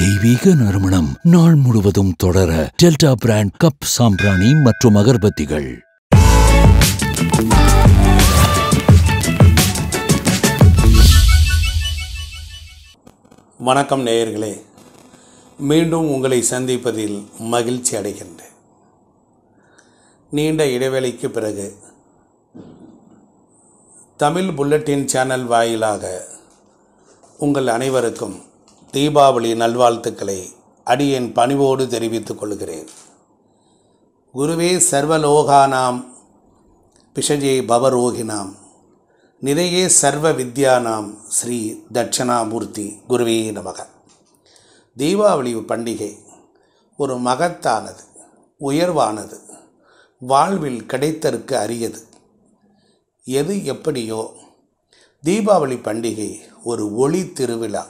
தெய்வீக நறுமணம் நாள் முழுவதும் தொடர டெல்டா பிராண்ட் கப் சாம்பிராணி மற்றும் அகர்பத்திகள் வணக்கம் நேயர்களே மீண்டும் உங்களை சந்திப்பதில் மகிழ்ச்சி அடைகின்றேன் நீண்ட இடைவேளைக்கு பிறகு தமிழ் புல்லட்டின் சேனல் வாயிலாக உங்கள் அனைவருக்கும் தீபாவளி நல்வாழ்த்துக்களை அடியேன் பணிவோடு தெரிவித்துக் கொள்கிறேன் குருவே சர்வலோகானாம் பிஷஜே பவரோகினாம் நிறையே சர்வ வித்யானாம் ஸ்ரீ தட்சணாமூர்த்தி குருவே நமக தீபாவளி பண்டிகை ஒரு மகத்தானது உயர்வானது வாழ்வில் கிடைத்தற்கு அரியது எது எப்படியோ தீபாவளி பண்டிகை ஒரு ஒளி திருவிழா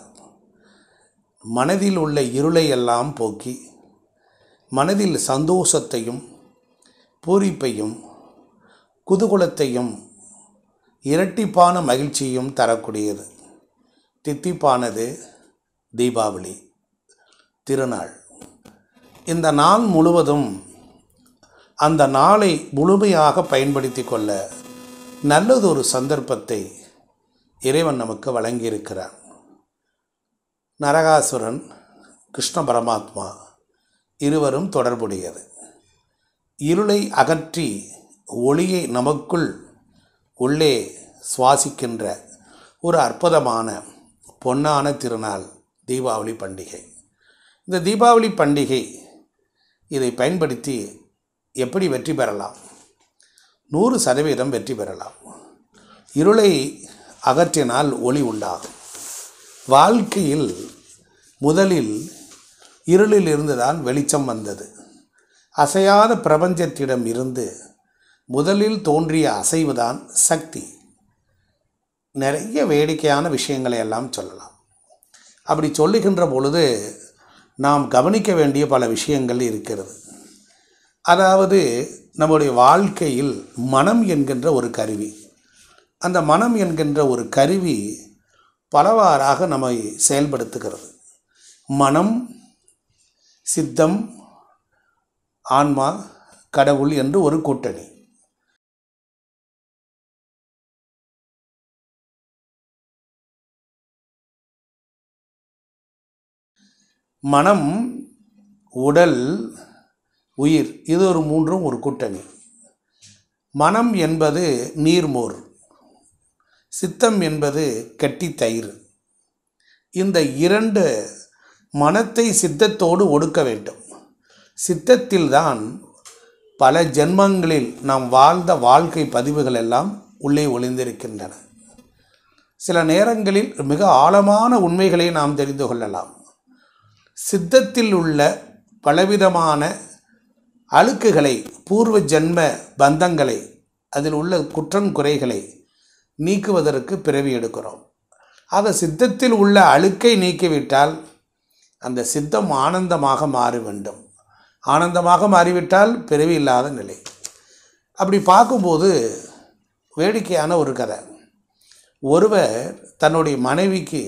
மனதில் உள்ள இருளை எல்லாம் போக்கி மனதில் சந்தோஷத்தையும் பூரிப்பையும் குதூகலத்தையும் இரட்டிப்பான மகிழ்ச்சியும் தரக்கூடியது தித்திப்பானது தீபாவளி திருநாள் இந்த நாள் முழுவதும் அந்த நாளை முழுமையாக பயன்படுத்தி கொள்ள நல்லதொரு சந்தர்ப்பத்தை இறைவன் நமக்கு வழங்கியிருக்கிறான் நரகாசுரன் கிருஷ்ண பரமாத்மா இருவரும் தொடர்புடையது இருளை அகற்றி ஒளியை நமக்குள் உள்ளே சுவாசிக்கின்ற ஒரு அற்புதமான பொன்னான திருநாள் தீபாவளி பண்டிகை இந்த தீபாவளி பண்டிகை இதை பயன்படுத்தி எப்படி வெற்றி பெறலாம் நூறு சதவீதம் வெற்றி பெறலாம் இருளை அகற்றினால் ஒளி உண்டாகும் வாழ்க்கையில் முதலில் இருளில் இருந்துதான் வெளிச்சம் வந்தது அசையாத பிரபஞ்சத்திடம் இருந்து முதலில் தோன்றிய அசைவுதான் சக்தி நிறைய வேடிக்கையான விஷயங்களை எல்லாம் சொல்லலாம் அப்படி சொல்லுகின்ற பொழுது நாம் கவனிக்க வேண்டிய பல விஷயங்கள் இருக்கிறது அதாவது நம்முடைய வாழ்க்கையில் மனம் என்கின்ற ஒரு கருவி அந்த மனம் என்கின்ற ஒரு கருவி பலவாறாக நம்மை செயல்படுத்துகிறது மனம் சித்தம் ஆன்மா கடவுள் என்று ஒரு கூட்டணி மனம் உடல் உயிர் இது ஒரு மூன்றும் ஒரு கூட்டணி மனம் என்பது நீர்மோர் சித்தம் என்பது கெட்டி தயிர் இந்த இரண்டு மனத்தை சித்தத்தோடு ஒடுக்க வேண்டும் சித்தத்தில்தான் பல ஜென்மங்களில் நாம் வாழ்ந்த வாழ்க்கை பதிவுகள் எல்லாம் உள்ளே ஒளிந்திருக்கின்றன சில நேரங்களில் மிக ஆழமான உண்மைகளை நாம் தெரிந்து கொள்ளலாம் சித்தத்தில் உள்ள பலவிதமான அழுக்குகளை பூர்வ ஜென்ம பந்தங்களை அதில் உள்ள குற்றம் குறைகளை நீக்குவதற்கு பிறவி எடுக்கிறோம் ஆக சித்தத்தில் உள்ள அழுக்கை நீக்கிவிட்டால் அந்த சித்தம் ஆனந்தமாக மாற வேண்டும் ஆனந்தமாக மாறிவிட்டால் பிறவி இல்லாத நிலை அப்படி பார்க்கும்போது வேடிக்கையான ஒரு கதை ஒருவர் தன்னுடைய மனைவிக்கு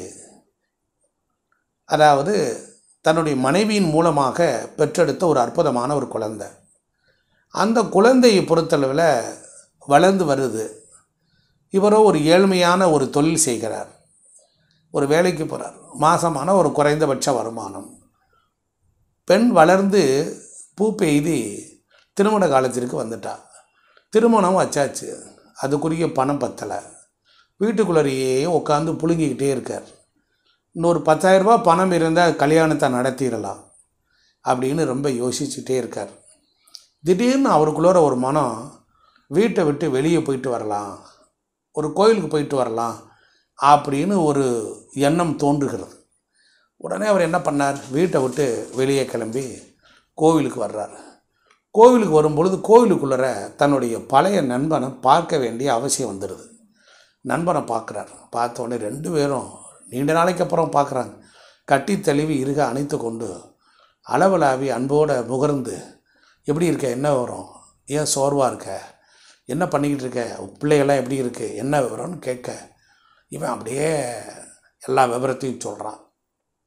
அதாவது தன்னுடைய மனைவியின் மூலமாக பெற்றெடுத்த ஒரு அற்புதமான ஒரு குழந்தை அந்த குழந்தையை பொறுத்தளவில் வளர்ந்து வருது இவரோ ஒரு ஏழ்மையான ஒரு தொழில் செய்கிறார் ஒரு வேலைக்கு போகிறார் மாதமான ஒரு குறைந்தபட்ச வருமானம் பெண் வளர்ந்து பூ பெய்தி திருமண காலத்திற்கு வந்துட்டா திருமணம் வச்சாச்சு அதுக்குரிய பணம் பத்தலை வீட்டுக்குள்ளேயே உட்காந்து புழுங்கிக்கிட்டே இருக்கார் இன்னொரு பத்தாயிரரூபா பணம் இருந்தால் கல்யாணத்தை நடத்திடலாம் அப்படின்னு ரொம்ப யோசிச்சுட்டே இருக்கார் திடீர்னு அவருக்குள்ளார ஒரு மனம் வீட்டை விட்டு வெளியே போயிட்டு வரலாம் ஒரு கோயிலுக்கு போயிட்டு வரலாம் அப்படின்னு ஒரு எண்ணம் தோன்றுகிறது உடனே அவர் என்ன பண்ணார் வீட்டை விட்டு வெளியே கிளம்பி கோவிலுக்கு வர்றார் கோவிலுக்கு வரும்பொழுது கோவிலுக்குள்ளே தன்னுடைய பழைய நண்பனை பார்க்க வேண்டிய அவசியம் வந்துடுது நண்பனை பார்க்குறார் பார்த்த உடனே ரெண்டு பேரும் நீண்ட நாளைக்கு அப்புறம் பார்க்குறாங்க கட்டி தழுவி இருக அணைத்து கொண்டு அளவலாவி அன்போடு முகர்ந்து எப்படி இருக்க என்ன வரும் ஏன் சோர்வாக இருக்க என்ன பண்ணிக்கிட்டு இருக்க பிள்ளைகள்லாம் எப்படி இருக்கு என்ன விவரம்னு கேட்க இவன் அப்படியே எல்லா விவரத்தையும் சொல்கிறான்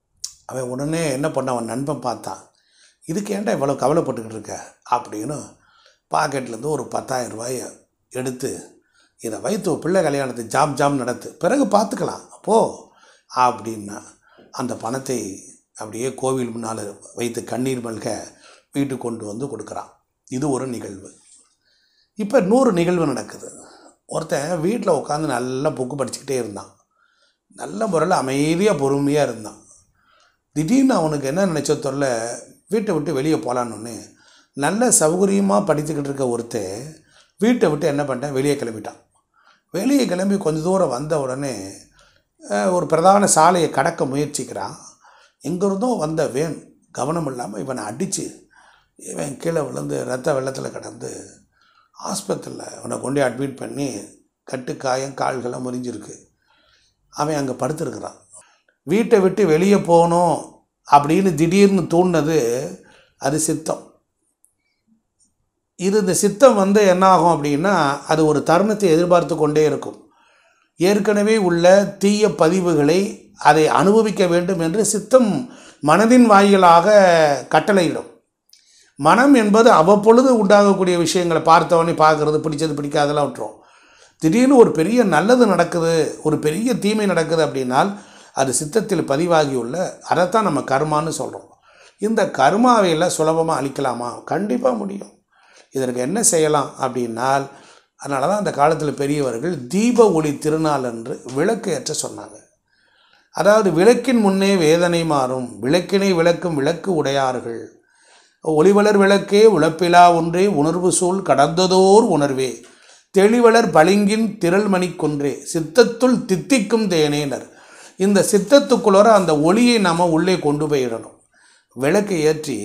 அவன் உடனே என்ன பண்ண அவன் நண்பன் பார்த்தான் இதுக்கு ஏன்டா இவ்வளோ கவலைப்பட்டுக்கிட்டு இருக்க அப்படின்னு பாக்கெட்லேருந்து ஒரு பத்தாயிரம் ரூபாயை எடுத்து இதை வைத்து உன் பிள்ளை கல்யாணத்தை ஜாம் ஜாம் நடத்து பிறகு பார்த்துக்கலாம் போ அப்படின்னா அந்த பணத்தை அப்படியே கோவில் முன்னால் வைத்து கண்ணீர் மல்க வீட்டுக்கு கொண்டு வந்து கொடுக்குறான் இது ஒரு நிகழ்வு இப்போ நூறு நிகழ்வு நடக்குது ஒருத்தன் வீட்டில் உட்காந்து நல்லா புக்கு படிச்சுக்கிட்டே இருந்தான் நல்ல முறையில் அமைதியாக பொறுமையாக இருந்தான் திடீர்னு அவனுக்கு என்ன நினச்சோ தெரில வீட்டை விட்டு வெளியே போகலான்னு நல்ல சௌகரியமாக படிச்சுக்கிட்டு இருக்க ஒருத்தன் வீட்டை விட்டு என்ன பண்ணிட்டான் வெளியே கிளம்பிட்டான் வெளியே கிளம்பி கொஞ்ச தூரம் வந்த உடனே அஹ், ஒரு பிரதான சாலையை கடக்க முயற்சிக்கிறான் எங்கிருந்தோ வந்த வேன் கவனம் இல்லாமல் இவனை அடித்து இவன் கீழே விழுந்து ரத்த வெள்ளத்தில் கிடந்து ஆஸ்பத்திரியில் அவனை கொண்டு அட்மிட் பண்ணி கட்டு காயம் கால்கள்லாம் முறிஞ்சிருக்கு அவன் அங்கே படுத்திருக்கிறான் வீட்டை விட்டு வெளியே போகணும் அப்படின்னு திடீர்னு தூண்டினது அது சித்தம் இது இந்த சித்தம் வந்து என்ன ஆகும் அப்படின்னா அது ஒரு தருணத்தை எதிர்பார்த்து கொண்டே இருக்கும் ஏற்கனவே உள்ள தீய பதிவுகளை அதை அனுபவிக்க வேண்டும் என்று சித்தம் மனதின் வாயிலாக கட்டளையிடும் மனம் என்பது அவ்வப்பொழுது உண்டாகக்கூடிய விஷயங்களை பார்த்தவொடனே பார்க்கறது பிடிச்சது பிடிக்காதெல்லாம் விட்டுரும் திடீர்னு ஒரு பெரிய நல்லது நடக்குது ஒரு பெரிய தீமை நடக்குது அப்படின்னால் அது சித்தத்தில் பதிவாகியுள்ள அதைத்தான் நம்ம கர்மான்னு சொல்கிறோம் இந்த கர்மாவையில் சுலபமாக அழிக்கலாமா கண்டிப்பாக முடியும் இதற்கு என்ன செய்யலாம் அப்படின்னால் அதனால தான் அந்த காலத்தில் பெரியவர்கள் தீப ஒளி திருநாள் என்று விளக்கு ஏற்ற சொன்னாங்க அதாவது விளக்கின் முன்னே வேதனை மாறும் விளக்கினை விளக்கும் விளக்கு உடையார்கள் ஒளிவளர் விளக்கே உழப்பிலா ஒன்றே உணர்வு சூழ் கடந்ததோர் உணர்வே தெளிவளர் பளிங்கின் திரள்மணி கொன்றே சித்தத்துள் தித்திக்கும் தேனேனர் இந்த சித்தத்துக்குள்ளர அந்த ஒளியை நாம் உள்ளே கொண்டு போயிடணும் விளக்கு ஏற்றி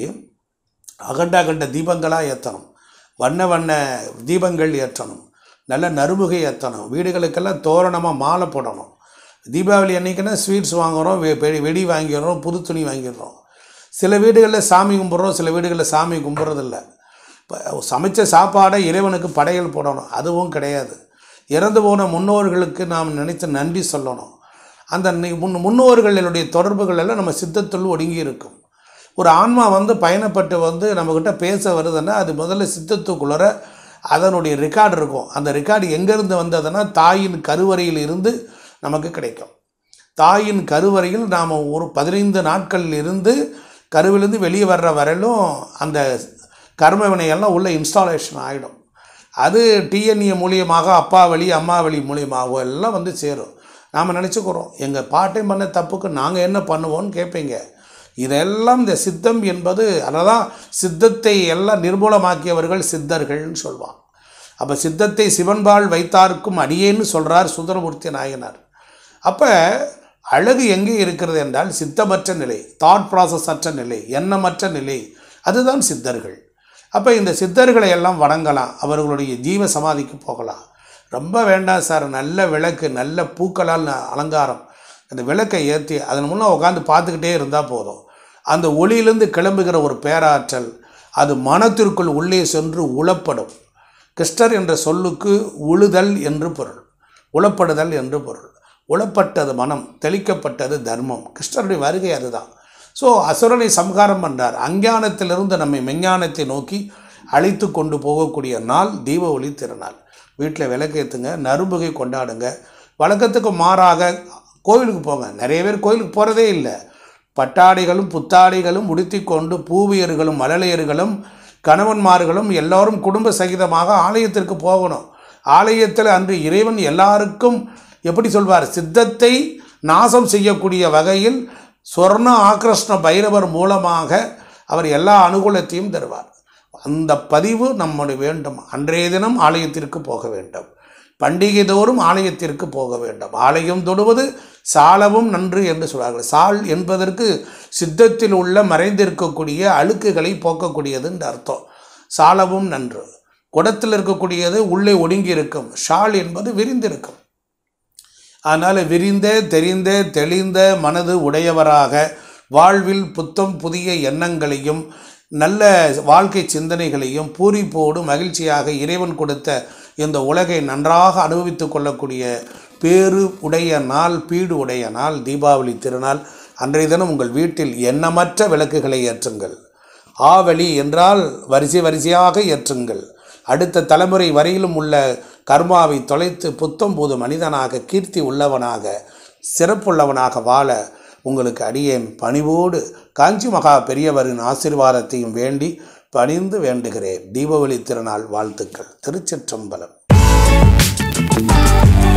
அகண்ட அகண்ட தீபங்களாக ஏற்றணும் வண்ண வண்ண தீபங்கள் ஏற்றணும் நல்ல நறுமுகை ஏற்றணும் வீடுகளுக்கெல்லாம் தோரணமாக மாலை போடணும் தீபாவளி அன்னைக்குன்னா ஸ்வீட்ஸ் வாங்குகிறோம் வெ- வெடி- வெடி வாங்கிடுறோம் புது துணி வாங்கிடுறோம் சில வீடுகளில் சாமி கும்பிட்றோம் சில வீடுகளில் சாமி கும்பிட்றதில்ல இப்போ சமைச்ச சாப்பாடை இறைவனுக்கு படையல் போடணும் அதுவும் கிடையாது இறந்து போன முன்னோர்களுக்கு நாம் நினைத்து நன்றி சொல்லணும் அந்த நி- முன் முன்னோர்களுடைய தொடர்புகள் எல்லாம் நம்ம சித்தத்துள் ஒடுங்கி இருக்கும் ஒரு ஆன்மா வந்து பயணப்பட்டு வந்து நம்மக்கிட்ட பேச வருதுன்னா அது முதல்ல சித்தத்துக்குள்ளர அதனுடைய ரெக்கார்டு இருக்கும் அந்த ரெக்கார்டு எங்கேருந்து வந்ததுன்னா தாயின் கருவறையில் இருந்து நமக்கு கிடைக்கும் தாயின் கருவறையில் நாம் ஒரு பதினைந்து நாட்களில் இருந்து கருவிலிருந்து வெளியே வர்ற வரையிலும் அந்த கர்ம வினையெல்லாம் உள்ள இன்ஸ்டாலேஷன் ஆகிடும் அது டிஎன்ஏ மூலியமாக அப்பா வழி அம்மா வழி மூலியமாகவோ எல்லாம் வந்து சேரும் நாம் நினச்சிக்கிறோம் எங்கள் பாட்டையும் பண்ண தப்புக்கு நாங்கள் என்ன பண்ணுவோம்னு கேட்பீங்க இதெல்லாம் இந்த சித்தம் என்பது அததான் சித்தத்தை எல்லாம் நிர்மூலமாக்கியவர்கள் சித்தர்கள்னு சொல்வான் அப்போ சித்தத்தை சிவன்பால் வைத்தார்க்கும் அடியேன்னு சொல்கிறார் சுந்தரமூர்த்தி நாயனார் அப்போ அழகு எங்கே இருக்கிறது என்றால் சித்தமற்ற நிலை தாட் ப்ராசஸ் அற்ற நிலை எண்ணமற்ற நிலை அதுதான் சித்தர்கள் அப்போ இந்த சித்தர்களை எல்லாம் வணங்கலாம் அவர்களுடைய ஜீவ சமாதிக்கு போகலாம் ரொம்ப வேண்டாம் சார் நல்ல விளக்கு நல்ல பூக்களால் ந- அலங்காரம் அந்த விளக்கை ஏற்றி அதன் முன்னே உட்காந்து பார்த்துக்கிட்டே இருந்தால் போதும் அந்த ஒளியிலிருந்து கிளம்புகிற ஒரு பேராற்றல் அது மனத்திற்குள் உள்ளே சென்று உளப்படும் கிருஷ்ணர் என்ற சொல்லுக்கு உழுதல் என்று பொருள் உளப்படுதல் என்று பொருள் உளப்பட்டது மனம் தெளிக்கப்பட்டது தர்மம் கிருஷ்ணருடைய வருகை அதுதான் ஸோ அசுரனை சம்ஹாரம் பண்ணுறார் அஞ்ஞானத்திலிருந்து நம்மை மெஞ்ஞானத்தை நோக்கி அழைத்து கொண்டு போகக்கூடிய நாள் தீப ஒளி திருநாள் வீட்டில் விளக்கேற்றுங்க நறும்புகை கொண்டாடுங்க வழக்கத்துக்கு மாறாக கோவிலுக்கு போங்க நிறைய பேர் கோவிலுக்கு போகிறதே இல்லை பட்டாடைகளும் புத்தாடைகளும் உடுத்திக்கொண்டு பூவியர்களும் மழலையர்களும் கணவன்மார்களும் எல்லோரும் குடும்ப சகிதமாக ஆலயத்திற்கு போகணும் ஆலயத்தில் அன்று இறைவன் எல்லாருக்கும் எப்படி சொல்வார் சித்தத்தை நாசம் செய்யக்கூடிய வகையில் சொர்ண ஆக்ரஷ்ண பைரவர் மூலமாக அவர் எல்லா அனுகூலத்தையும் தருவார் அந்த பதிவு நம்முடைய வேண்டும் அன்றைய தினம் ஆலயத்திற்கு போக வேண்டும் பண்டிகை தோறும் ஆலயத்திற்கு போக வேண்டும் ஆலயம் தொடுவது சாலவும் நன்று என்று சொல்வார்கள் சால் என்பதற்கு சித்தத்தில் உள்ள மறைந்திருக்கக்கூடிய அழுக்குகளை போக்கக்கூடியது என்று அர்த்தம் சாலவும் நன்று குடத்தில் இருக்கக்கூடியது உள்ளே ஒடுங்கி இருக்கும் ஷால் என்பது விரிந்திருக்கும் அதனால் விரிந்த தெரிந்த தெளிந்த மனது உடையவராக வாழ்வில் புத்தம் புதிய எண்ணங்களையும் நல்ல வாழ்க்கை சிந்தனைகளையும் பூரிப்போடு மகிழ்ச்சியாக இறைவன் கொடுத்த இந்த உலகை நன்றாக அனுபவித்து கொள்ளக்கூடிய பேரு உடைய நாள் பீடு உடைய நாள் தீபாவளி திருநாள் அன்றைய தினம் உங்கள் வீட்டில் எண்ணமற்ற விளக்குகளை ஏற்றுங்கள் ஆவழி என்றால் வரிசை வரிசையாக ஏற்றுங்கள் அடுத்த தலைமுறை வரையிலும் உள்ள கர்மாவை தொலைத்து புத்தம் புது மனிதனாக கீர்த்தி உள்ளவனாக சிறப்புள்ளவனாக வாழ உங்களுக்கு அடியேன் பணிவோடு காஞ்சி மகா பெரியவரின் ஆசீர்வாதத்தையும் வேண்டி பணிந்து வேண்டுகிறேன் தீபாவளி திருநாள் வாழ்த்துக்கள் திருச்சிற்றம்பலம்